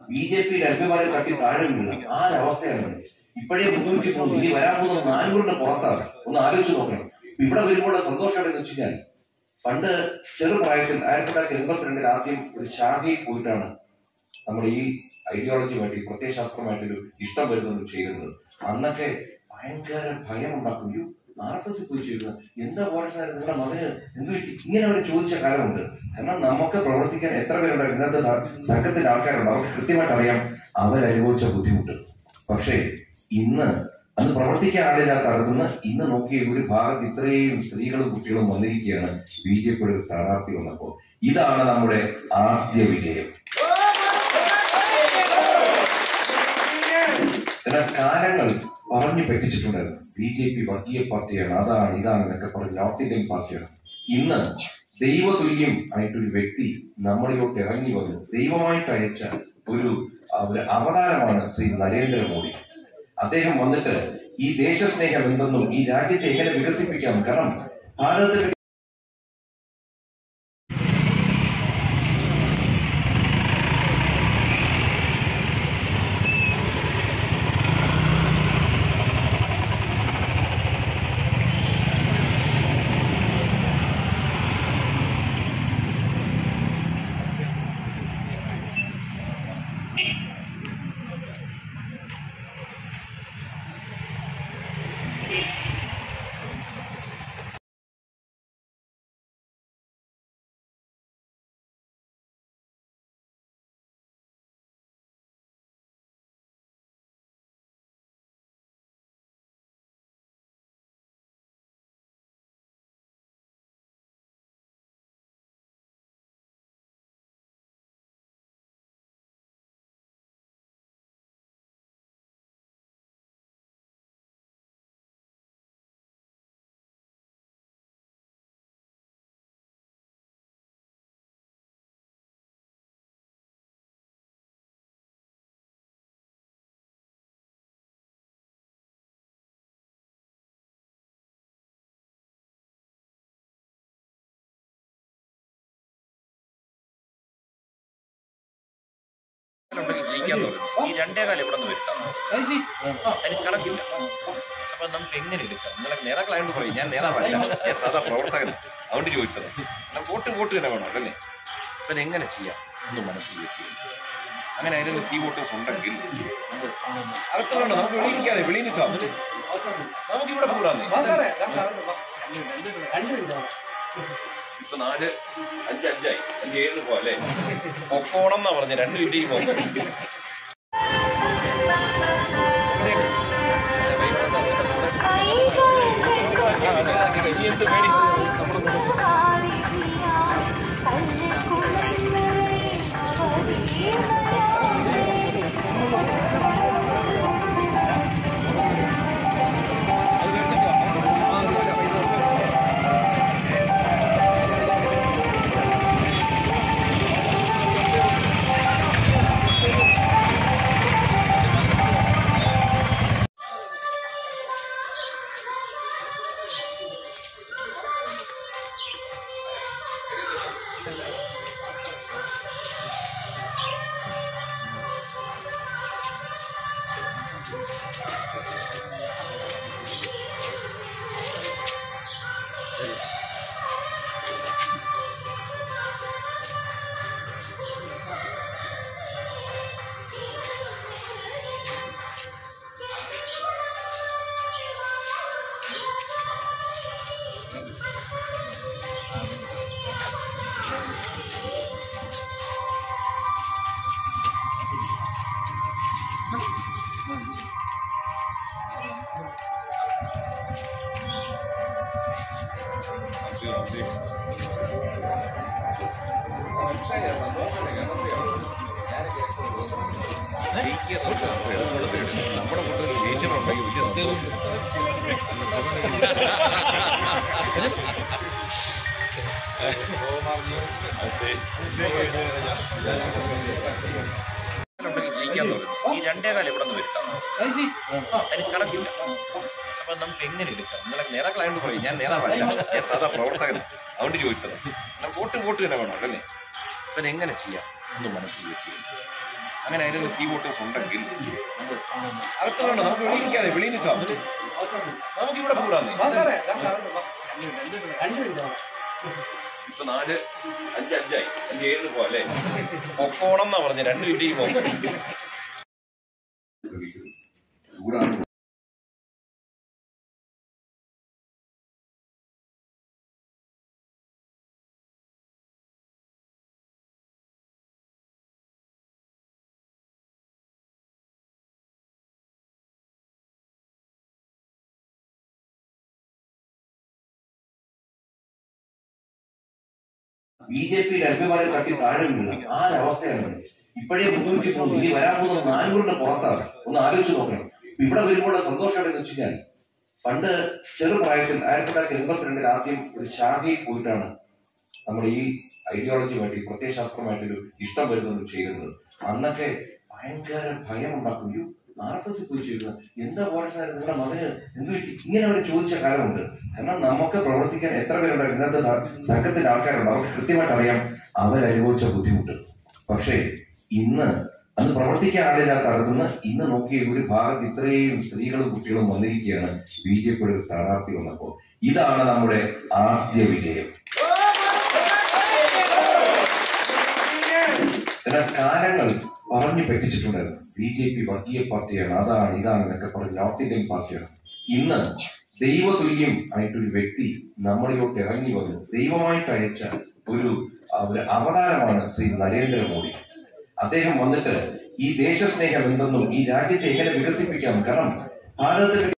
B J പിയുടെ എംപിമാരെ തട്ടി താഴെ വീഴുക ആ ഒരു അവസ്ഥയാണ് ഇപ്പോഴേ മുന്നൂറ്റി പോകുന്നു ഇനി വരാൻ പോകുന്നത് നാനൂറിന്റെ പുറത്താണ് ഒന്ന് ആലോചിച്ച് നോക്കണം ഇവിടെ വരുമ്പോൾ സന്തോഷം എന്ന് വെച്ച് കഴിഞ്ഞാൽ പണ്ട് ചെറുപ്രായത്തിൽ ആയിരത്തി തൊള്ളായിരത്തി എൺപത്തിരണ്ടിൽ ആദ്യം ഒരു ശാഖയിൽ പോയിട്ടാണ് നമ്മൾ ഈ ഐഡിയോളജിയുമായിട്ട് ഈ പ്രത്യയശാസ്ത്രമായിട്ട് ഒരു ഇഷ്ടം വരുന്നത് ചെയ്തിരുന്നത് അന്നൊക്കെ ഭയങ്കര ഭയം ഉണ്ടാക്കും ഒരു ആർ എസ് എസ് പോയി ചെയ്യുന്നത് എന്താ പോലീസുകാർ നിങ്ങളുടെ മകന് എന്ത് പറ്റി ഇങ്ങനെ അവർ ചോദിച്ച കാലമുണ്ട് കാരണം നമുക്ക് പ്രവർത്തിക്കാൻ എത്ര പേരുണ്ടായിരുന്നു ഇന്നത്തെ സ- സംഘത്തിന്റെ ആൾക്കാരുണ്ട് അവർക്ക് കൃത്യമായിട്ട് അറിയാം അവരനുഭവിച്ച ബുദ്ധിമുട്ട് പക്ഷേ ഇന്ന് അന്ന് പ്രവർത്തിക്കാൻ ആളില്ലാത്ത അടുത്തുനിന്ന് ഇന്ന് നോക്കിയ ഒരു ഭാഗത്ത് ഇത്രയും സ്ത്രീകളും കുട്ടികളും വന്നിരിക്കുകയാണ് ബി ജെ പിയുടെ ഒരു സ്ഥാനാർത്ഥി വന്നപ്പോ ഇതാണ് നമ്മുടെ ആദ്യ വിജയം എന്നാൽ കാലങ്ങൾ പറഞ്ഞു പറ്റിച്ചിട്ടുണ്ടായിരുന്നു ബി ജെ പി വർഗീയ പാർട്ടിയാണ് അതാണ് ഇതാണ് എന്നൊക്കെ പറഞ്ഞ് നോർത്ത് ഇന്ത്യൻ പാർട്ടിയാണ് ഇന്ന് ദൈവതുല്യം ആയിട്ടൊരു വ്യക്തി നമ്മളിലോട്ട് ഇറങ്ങി വന്നു ദൈവമായിട്ട് അയച്ച ഒരു ആ, ഒരു അവതാരമാണ് ശ്രീ നരേന്ദ്രമോദി അദ്ദേഹം വന്നിട്ട് ഈ ദേശസ്നേഹം എന്തെന്നും ഈ രാജ്യത്തെ എങ്ങനെ വികസിപ്പിക്കാം കാരണം ഭാരതത്തിൽ ഉണ്ടെങ്കിൽ ജയിക്കാന്ന് പറയും ഈ രണ്ടേ കാലം ഇവിടെ നിന്ന് വരുത്താം അതിന് കണക്കില്ല അപ്പൊ നമുക്ക് എങ്ങനെ എടുക്കാം നിങ്ങളെ നേതാക്കളായോണ്ട് പറയും ഞാൻ നേതാവല്ല ഞാൻ സാധാ പ്രവർത്തകൻ അതുകൊണ്ട് ചോദിച്ചത് എന്നാൽ വോട്ട് വോട്ട് തന്നെ വേണം അല്ലേ അപ്പൊ ഇതെങ്ങനെ ചെയ്യാം ഒന്ന് മനസ്സിൽ വെക്കുക അങ്ങനെ ഏതെങ്കിലും കീ വോട്ടേഴ്സ് ഉണ്ടെങ്കിൽ നമ്മൾ അകത്ത് വേണ്ട നമുക്ക് വെളിയിൽ നിൽക്കാതെ വെളിയിൽ നിൽക്കാം നമുക്ക് ഇവിടെ കൂടാന്നേ ഇപ്പൊ നാല് അഞ്ച് അഞ്ചായി അഞ്ച് ഏഴ് പോലെ പൊക്കോണം എന്നാ പറഞ്ഞ രണ്ട് മിനിറ്റ് പോകും എന്ത് പേടി നമ്മുടെ കൂട്ടത്തിൽ ജയിച്ചവരുണ്ടെങ്കിൽ വലിയ സന്തോഷം ഉണ്ടെങ്കിൽ ജയിക്കാന്ന് പറയും ഈ രണ്ടേ കാലം ഇവിടെ നിന്ന് വരുത്താം അതിന് കണക്കില്ല അപ്പൊ നമുക്ക് എങ്ങനെ എടുക്കാം നിങ്ങളെ നേതാക്കളായോണ്ട് പറയും ഞാൻ നേതാവല്ല ഞാൻ സാധാ പ്രവർത്തകൻ അതുകൊണ്ട് ചോദിച്ചത് എന്നാൽ വോട്ട് വോട്ട് തന്നെ വേണം അല്ലേ അപ്പൊ ഇതെങ്ങനെ ചെയ്യാം ഒന്ന് മനസ്സിൽ വെക്കുക അങ്ങനെ അതിന് കീ വോട്ടേഴ്സ് ഉണ്ടെങ്കിൽ നമ്മൾ അകത്തുകൊണ്ട് നമുക്ക് വെളിയിൽ നിൽക്കാതെ വെളിയിൽ നിൽക്കാം നമുക്ക് ഇവിടെ കൂടാതെ ഇപ്പൊ നാല് അഞ്ച് അഞ്ചായി അഞ്ച് ഏഴ് പോലെ പൊക്കോണം എന്നാ പറഞ്ഞ രണ്ട് മിനിറ്റ് പോകും ചൂടാണ് ബി ജെ പിയുടെ അഭിമാനം തട്ടി താഴെ വീഴുക ആ ഒരു അവസ്ഥയാണ് ഇപ്പോഴേ മുന്നൂറ്റി പോകുന്നു ഇനി വരാൻ പോകുന്ന നാനൂറിന്റെ പുറത്താണ് ഒന്ന് ആലോചിച്ച് നോക്കണം ഇപ്പൊ ഇവിടെ വരുമ്പോൾ സന്തോഷം എന്ന് വെച്ച് കഴിഞ്ഞാൽ പണ്ട് ചെറുപ്രായത്തിൽ ആയിരത്തി തൊള്ളായിരത്തി എൺപത്തിരണ്ടിൽ ആദ്യം ഒരു ശാഖയിൽ പോയിട്ടാണ് നമ്മൾ ഈ ഐഡിയോളജിയുമായിട്ട് ഈ പ്രത്യയശാസ്ത്രമായിട്ട് ഒരു ഇഷ്ടം വരുന്നത് ചെയ്യുന്നത് അന്നൊക്കെ ഭയങ്കര ഭയം ഉണ്ടാക്കും ഒരു ആർ എസ് എസ് പോയി ചെയ്യുക എന്താ പോലെ നിങ്ങളുടെ മകന് എന്ത് പറ്റി ഇങ്ങനെ അവർ ചോദിച്ച കാലമുണ്ട് കാരണം നമുക്ക് പ്രവർത്തിക്കാൻ എത്ര പേരുണ്ടായിരുന്നു ഇന്നത്തെ സ- സംഘത്തിന്റെ ആൾക്കാരുണ്ട് അവർക്ക് കൃത്യമായിട്ട് അറിയാം അവരനുഭവിച്ച ബുദ്ധിമുട്ട് പക്ഷേ ഇന്ന് അന്ന് പ്രവർത്തിക്കാൻ ആളില്ലാത്ത അടുത്തുനിന്ന് ഇന്ന് നോക്കിയ ഒരു ഭാഗത്ത് ഇത്രയും സ്ത്രീകളും കുട്ടികളും വന്നിരിക്കുകയാണ് ബി ജെ പിയുടെ ഒരു സ്ഥാനാർത്ഥി വന്നപ്പോ ഇതാണ് നമ്മുടെ ആദ്യ വിജയം എന്നാൽ കാലങ്ങൾ പറഞ്ഞു പറ്റിച്ചിട്ടുണ്ടായിരുന്നു ബി ജെ പി വർഗീയ പാർട്ടിയാണ് അതാണ് ഇതാണ് എന്നൊക്കെ പറഞ്ഞ് നോർത്ത് ഇന്ത്യൻ പാർട്ടിയാണ് ഇന്ന് ദൈവതുല്യം ആയിട്ടൊരു വ്യക്തി നമ്മളിലോട്ട് ഇറങ്ങി വന്നു ദൈവമായിട്ട് അയച്ച ഒരു ആ, ഒരു അവതാരമാണ് ശ്രീ നരേന്ദ്രമോദി അദ്ദേഹം വന്നിട്ട് ഈ ദേശസ്നേഹം എന്തെന്നും ഈ രാജ്യത്തെ എങ്ങനെ വികസിപ്പിക്കാം കാരണം ഭാരതത്തിൽ